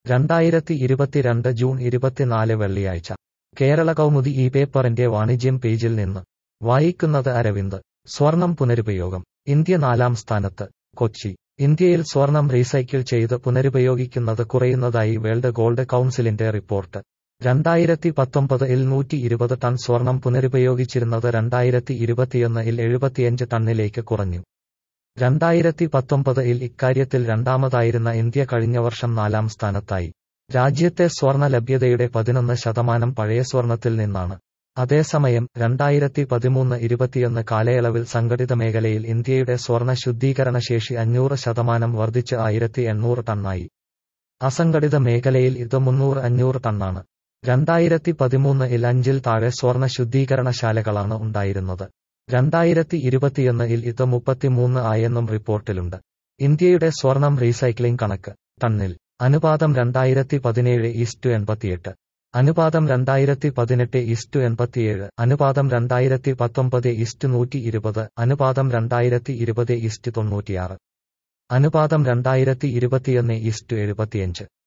രണ്ടായിരത്തി ഇരുപത്തിരണ്ട് ജൂൺ ഇരുപത്തിനാല് വെള്ളിയാഴ്ച കേരള കൗമുദി ഈ പേപ്പറിന്റെ വാണിജ്യം പേജിൽ നിന്ന് വായിക്കുന്നത് അരവിന്ദ് സ്വർണം പുനരുപയോഗം ഇന്ത്യ നാലാം സ്ഥാനത്ത് കൊച്ചി ഇന്ത്യയിൽ സ്വർണം റീസൈക്കിൾ ചെയ്ത് പുനരുപയോഗിക്കുന്നത് കുറയുന്നതായി വേൾഡ് ഗോൾഡ് കൗൺസിലിന്റെ റിപ്പോർട്ട് രണ്ടായിരത്തി പത്തൊമ്പത് ഇൽ നൂറ്റി ഇരുപത് ടൺ സ്വർണം പുനരുപയോഗിച്ചിരുന്നത് രണ്ടായിരത്തി ഇരുപത്തിയൊന്ന് ഇൽ എഴുപത്തിയഞ്ച് ടണ്ണിലേക്ക് കുറഞ്ഞു രണ്ടായിരത്തി പത്തൊമ്പത് ഇൽ ഇക്കാര്യത്തിൽ രണ്ടാമതായിരുന്ന ഇന്ത്യ കഴിഞ്ഞ വർഷം നാലാം സ്ഥാനത്തായി രാജ്യത്തെ സ്വർണ ലഭ്യതയുടെ പതിനൊന്ന് ശതമാനം പഴയ സ്വർണത്തിൽ നിന്നാണ് അതേസമയം രണ്ടായിരത്തി പതിമൂന്ന് ഇരുപത്തിയൊന്ന് കാലയളവിൽ സംഘടിത മേഖലയിൽ ഇന്ത്യയുടെ സ്വർണ ശുദ്ധീകരണ ശേഷി അഞ്ഞൂറ് ശതമാനം വർദ്ധിച്ച് ആയിരത്തി എണ്ണൂറ് ടണ്ണായി അസംഘടിത മേഖലയിൽ ഇത് മുന്നൂറ് അഞ്ഞൂറ് ടണ്ണാണ് രണ്ടായിരത്തി പതിമൂന്ന് ഇൽ അഞ്ചിൽ താഴെ സ്വർണ ശുദ്ധീകരണശാലകളാണ് ഉണ്ടായിരുന്നത് രണ്ടായിരത്തി ഇരുപത്തിയൊന്ന് ഇൽ ഇത് മുപ്പത്തിമൂന്ന് ആയെന്നും റിപ്പോർട്ടിലുണ്ട് ഇന്ത്യയുടെ സ്വർണം റീസൈക്ലിംഗ് കണക്ക് ടണ്ണിൽ അനുപാതം രണ്ടായിരത്തി പതിനേഴ് ഈസ്റ്റു എൺപത്തിയെട്ട് അനുപാതം രണ്ടായിരത്തി പതിനെട്ട് ഈസ്റ്റു എൺപത്തിയേഴ് അനുപാതം രണ്ടായിരത്തി പത്തൊമ്പത് ഈസ്റ്റു നൂറ്റി ഇരുപത് അനുപാതം രണ്ടായിരത്തി ഇരുപത് ഈസ്റ്റു തൊണ്ണൂറ്റിയാറ് അനുപാതം രണ്ടായിരത്തി ഇരുപത്തിയൊന്ന് ഈസ്റ്റു എഴുപത്തിയഞ്ച്